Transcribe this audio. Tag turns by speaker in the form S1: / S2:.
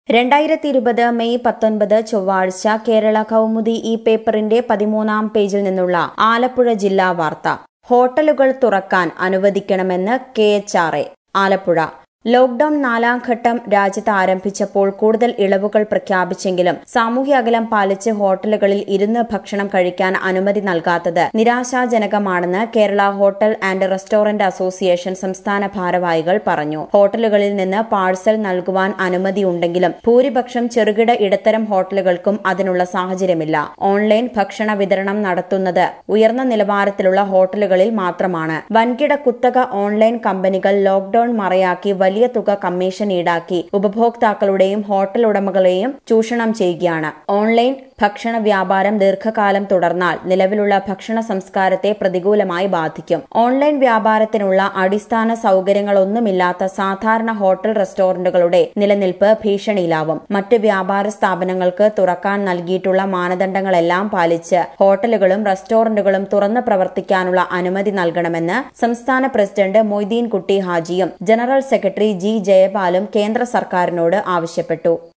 S1: രണ്ടായിരത്തി ഇരുപത് മെയ് പത്തൊൻപത് ചൊവ്വാഴ്ച കേരള കൗമുദി ഈ പേപ്പറിന്റെ പതിമൂന്നാം പേജിൽ നിന്നുള്ള ആലപ്പുഴ ജില്ലാ വാർത്ത ഹോട്ടലുകൾ തുറക്കാൻ അനുവദിക്കണമെന്ന് K H R A Alappuzha lockdown നാലാം ഘട്ടം രാജ്യത്ത് ആരംഭിച്ചപ്പോൾ കൂടുതൽ ഇളവുകൾ പ്രഖ്യാപിച്ചെങ്കിലും സാമൂഹ്യ അകലം പാലിച്ച് ഹോട്ടലുകളിൽ ഇരുന്ന് ഭക്ഷണം കഴിക്കാൻ അനുമതി നൽകാത്തത് നിരാശാജനകമാണെന്ന് Kerala hotel and restaurant association സംസ്ഥാന ഭാരവാഹികൾ പറഞ്ഞു ഹോട്ടലുകളിൽ നിന്ന് പാഴ്സൽ നൽകുവാൻ അനുമതിയുണ്ടെങ്കിലും ഭൂരിപക്ഷം ചെറുകിട ഇടത്തരം ഹോട്ടലുകൾക്കും അതിനുള്ള സാഹചര്യമില്ല ഓൺലൈൻ ഭക്ഷണ വിതരണം നടത്തുന്നത് ഉയർന്ന നിലവാരത്തിലുള്ള ഹോട്ടലുകളിൽ മാത്രമാണ് വൻകിട കുത്തക ഓൺലൈൻ കമ്പനികൾ ലോക്ഡൌൺ മറയാക്കി വലിയ തുക കമ്മീഷൻ ഈടാക്കി ഉപഭോക്താക്കളുടെയും ഹോട്ടൽ ഉടമകളെയും ചൂഷണം ചെയ്യുകയാണ് ഓൺലൈൻ ഭക്ഷണ വ്യാപാരം ദീർഘകാലം തുടർന്നാൽ നിലവിലുള്ള ഭക്ഷണ സംസ്കാരത്തെ പ്രതികൂലമായി ബാധിക്കും ഓൺലൈൻ വ്യാപാരത്തിനുള്ള അടിസ്ഥാന സൗകര്യങ്ങളൊന്നുമില്ലാത്ത സാധാരണ ഹോട്ടൽ റെസ്റ്റോറന്റുകളുടെ നിലനിൽപ്പ് ഭീഷണിയിലാവും മറ്റ് വ്യാപാര സ്ഥാപനങ്ങൾക്ക് തുറക്കാൻ നൽകിയിട്ടുള്ള മാനദണ്ഡങ്ങളെല്ലാം പാലിച്ച് ഹോട്ടലുകളും റെസ്റ്റോറന്റുകളും തുറന്ന് പ്രവർത്തിക്കാനുള്ള അനുമതി നൽകണമെന്ന് സംസ്ഥാന പ്രസിഡന്റ് മൊയ്തീൻ കുട്ടി ഹാജിയും ജനറൽ സെക്രട്ടറി ജി ജയപാലും കേന്ദ്ര സർക്കാരിനോട് ആവശ്യപ്പെട്ടു